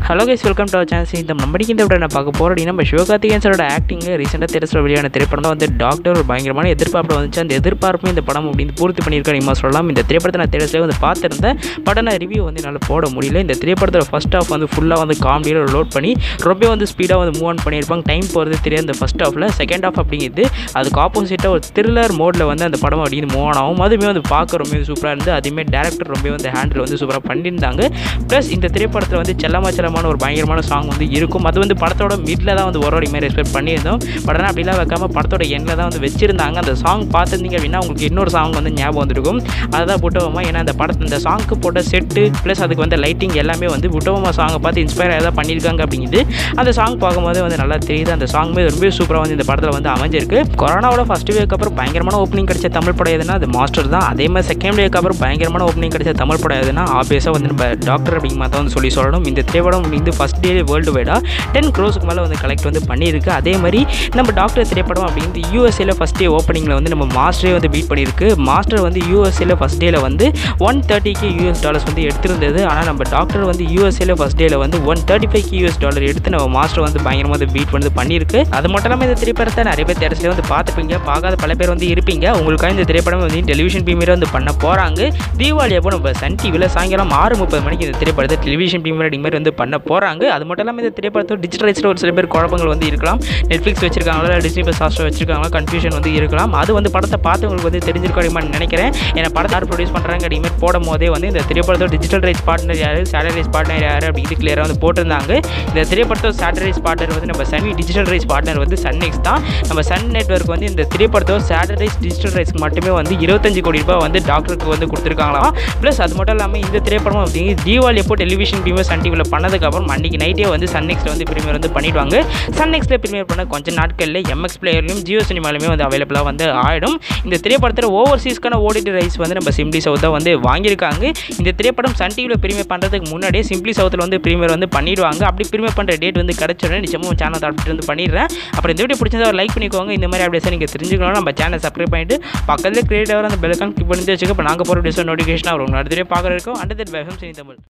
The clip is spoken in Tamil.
hello guys welcome to our channel இந்த நம்மடிக்கு இந்த விட நான் பார்க்க போகிறோம் அப்படின்னா நம்ம சிவகார்த்திகேயன் சாரோட ஆக்டிங் ரீசெண்டாக தேட்டர்ஸில் வெளியான திரைப்படம் தான் வந்து டாக்டர் ஒரு பயங்கரமான எதிர்பார்ப்பு வந்துச்சு அந்த எதிர்பார்ப்பும் இந்த படம் அப்படின்னு பூர்த்தி பண்ணியிருக்கேன் நீங்கள் சொல்லலாம் இந்த திரைப்படத்தை நான் தேட்டர்ஸ்லேயே வந்து பார்த்துருந்தேன் பட் நான் ரிவ்யூ வந்து என்னால் போட முடியல இந்த திரைப்படத்தோட ஃபஸ்ட் ஹாஃப் வந்து ஃபுல்லாக வந்து காமெடியில் லோட் பண்ணி ரொம்ப வந்து ஸ்பீடாக வந்து மூவ் ஆன் பண்ணியிருப்பாங்க டைம் போகிறது தெரியாது இந்த ஃபஸ்ட் ஹாஃபில் செகண்ட் ஹாஃப் அப்படிங்கிறது அதுக்கு ஆப்போசிட்டாக ஒரு த்ரில்லர் மோடில் வந்து அந்த படம் அப்படின்னு மூவ் ஆன் ஆகும் அதுவுமே வந்து பார்க்க ரொம்ப சூப்பராக இருந்து அதுவுமே டேரக்டர் ரொம்ப வந்து ஹேண்டில் வந்து சூப்பராக பண்ணியிருந்தாங்க ப்ளஸ் இந்த திரைப்படத்தில் வந்து செல்லமா செல்லமான ஒரு பயங்கரமான சாங் வந்து இருக்கும் அது வந்து படத்தோட மிடில் தான் வந்து ஒரு மாதிரி எக்ஸ்பெக்ட் பண்ணியிருந்தோம் பட் ஆனால் அப்படிலாம் வைக்காம படத்தோட எண்ணில் தான் வந்து வச்சிருந்தாங்க அந்த சாங் பார்த்துருந்தீங்க அப்படின்னா உங்களுக்கு இன்னொரு சாங் வந்து ஞாபகம் வந்திருக்கும் அதுதான் புட்டவமா ஏன்னா அந்த படத்து இந்த சாங்க்கு போட்ட செட்டு ப்ளஸ் அதுக்கு வந்து லைட்டிங் எல்லாமே வந்து புட்டவமா சாங்கை பார்த்து இன்ஸ்பயர் ஆகி தான் பண்ணியிருக்காங்க அப்படிங்குது அந்த சாங் பார்க்கும்போது வந்து நல்லா தெரியுது அந்த சாங்குமே ரொம்ப சூப்பராக வந்து இந்த படத்தில் வந்து அமைஞ்சிருக்கு கொரோனாவோட ஃபஸ்ட் வேக்கு அப்புறம் பயங்கரமான ஓப்பனிங் கிடைச்ச தமிழ் படம் எதுனா அது மாஸ்டர் தான் அதே மாதிரி செகண்ட் வேக்கு அப்புறம் பயங்கரமான ஓப்பனிங் கிடைச்ச தமிழ் படம் எதுனா ஆபியஸாக வந்து நம்ம டாக்டர் அப்படிங்கிற மாதிரி தான் வந்து சொல்லி சொல்லணும் இந்த திரைப்படம் வந்து ஃபஸ்ட் டே வேர்ல்டு வைடாக டென் க்ரோஸுக்கு மேலே வந்து கலெக்ட் வந்து பண்ணியிருக்கு அதே மாதிரி நம்ம டாக்டர் திரைப்படம் அப்படிங்கிறது யூஎஸ்ஏல ஃபஸ்ட் டே ஓப்பனிங்கில் வந்து நம்ம மாஸ்டரே வந்து பீட் பண்ணியிருக்கு மாஸ்டர் வந்து யூஎஸ்ஏல ஃபஸ்ட் டேல வந்து ஒன் தேர்ட்டிக்கு யூஎஸ் டாலர்ஸ் வந்து எடுத்திருந்தது ஆனால் நம்ம டாக்டர் வந்து யூஎஸ்ஏல ஃபஸ்ட் டேல வந்து one thirty five US dollar எடுத்து நம்ம மாஸ்டர் வந்து பயங்கரமாக வந்து பீட் வந்து பண்ணியிருக்கு அது மட்டும் இல்லாமல் இந்த திரைப்படத்தை நிறைய பேர் தேட்டர்ஸ்லேயே வந்து பார்த்துப்பீங்க பார்க்காத பல பேர் வந்து இருப்பீங்க உங்களுக்காக இந்த திரைப்படம் வந்து டெலிவிஷன் ப்ரீமியர் வந்து பண்ண போகிறாங்க தீபாவளி அப்போ நம்ம சன் டிவியில் சாயங்காலம் ஆறு முப்பது மணிக்கு இந்த திரைப்படத்தை டெலிவிஷன் ப்ரீமியர் அப்படிங்கிற மாதிரி வந்து பண்ண போகிறாங்க அது மட்டும் இல்லாமல் இந்த திரைப்படத்தோட டிஜிட்டலைஸில் ஒரு சில பேர் குழப்பங்கள் வந்து இருக்கலாம் நெட்ஃப்ளிக்ஸ் வச்சிருக்காங்களா இல்லை டிஸ்னி ப்ளஸ் ஹாஸ்டர் வச்சிருக்காங்களா கன்ஃபியூஷன் வந்து இருக்கலாம் அது வந்து படத்தை பார்த்தவங்களுக்கு வந்து தெரிஞ்சிருக்கும் அப்படின்னு நினைக்கிறேன் ஏன்னா படத்தை யார் ப்ரொடியூஸ் பண்ணுறாங்க அப்படிங்கிற போடும் போதே வந்து இந்த திரைப்படத்தோட டிஜிட்டல் ரைட்ஸ் பார்ட்னர் யார் சேட்டலைஸ் பார்ட்னர் யார் அப்படிங்கிறது கிளியராக வந்து போட்டிருந்தாங்க இந்த திரைப்படத்தோட சேட்டலைஸ் பார்ட்னர் வந்து நம்ம சன் டிஜிட்டல் ரைட்ஸ் பார்ட்னர் வந்து சன் நெக்ஸ் தான் நம்ம சன் நெட்ஒர்க் வந்து இந்த திரைப்படத்தோட சேட்டலைஸ் டிஜிட்டல் ரைட்ஸ்க்கு மட்டுமே வந்து இருபத்தஞ்சு கோடி ரூபாய் வந்து டாக்டருக்கு வந்து கொடுத்துருக்காங்களாம் ப்ளஸ் அது மட்டும் இல்லாமல் இந்த திரைப்படம் அப்படிங்கிறது தீபாவளி எப்போ டெலிவிஷன் ப்ரீமியர் சன் டிவியில் பண்ணதுக்கப்புறம் அன்றைக்கி நைட்டே வந்து சன் நெக்ஸ்ட்டில் வந்து ப்ரீமியர் வந்து பண்ணிடுவாங்க சன் நெக்ஸ்ட்டில் ப்ரீமியர் பண்ண கொஞ்சம் நாட்களில் எம்எக்ஸ் பிளேயர்லையும் ஜியோ சினிமாலையுமே வந்து அவைலபிளாக வந்து ஆகிடும் இந்த திரைப்படத்தில் ஓவர்சீஸ்க்கான ஓடிடி ரைஸ் வந்து நம்ம சிம்ப்ளி சவுத்தை வந்து வாங்கியிருக்காங்க இந்த திரைப்படம் சன் டிவியில் ப்ரீமியர் பண்ணுறதுக்கு முன்னாடியே சிம்ப்ளி சவுத்தில் வந்து ப்ரீமியர் வந்து பண்ணிடுவாங்க அப்படி ப்ரீமியர் பண்ணுற டேட் வந்து கிடச்சிடும் நிச்சயமாக சேனல் அப்டேட் வந்து பண்ணிடுறேன் அப்புறம் இந்த வீடியோ பிடிச்சதா ஒரு லைக் பண்ணிக்கோங்க இந்த மாதிரி அப்படியே நீங்கள் தெரிஞ்சுக்கணும் நம்ம சேனல் சப்ஸ்கிரைப் பண்ணிட்டு பக்கத்தில் கிரியேட்டவர் அந்த பெல்கான் கிளிக் பண்ணி வச்சுக்க இப்போ நாங்கள் போகிற டிஸ்கவுண்ட் நோட்டிஃபிகேஷன் வரும் அடுத்த பார்க்குற இருக்கோம் அண்டர் தட் பை சனி தமிழ்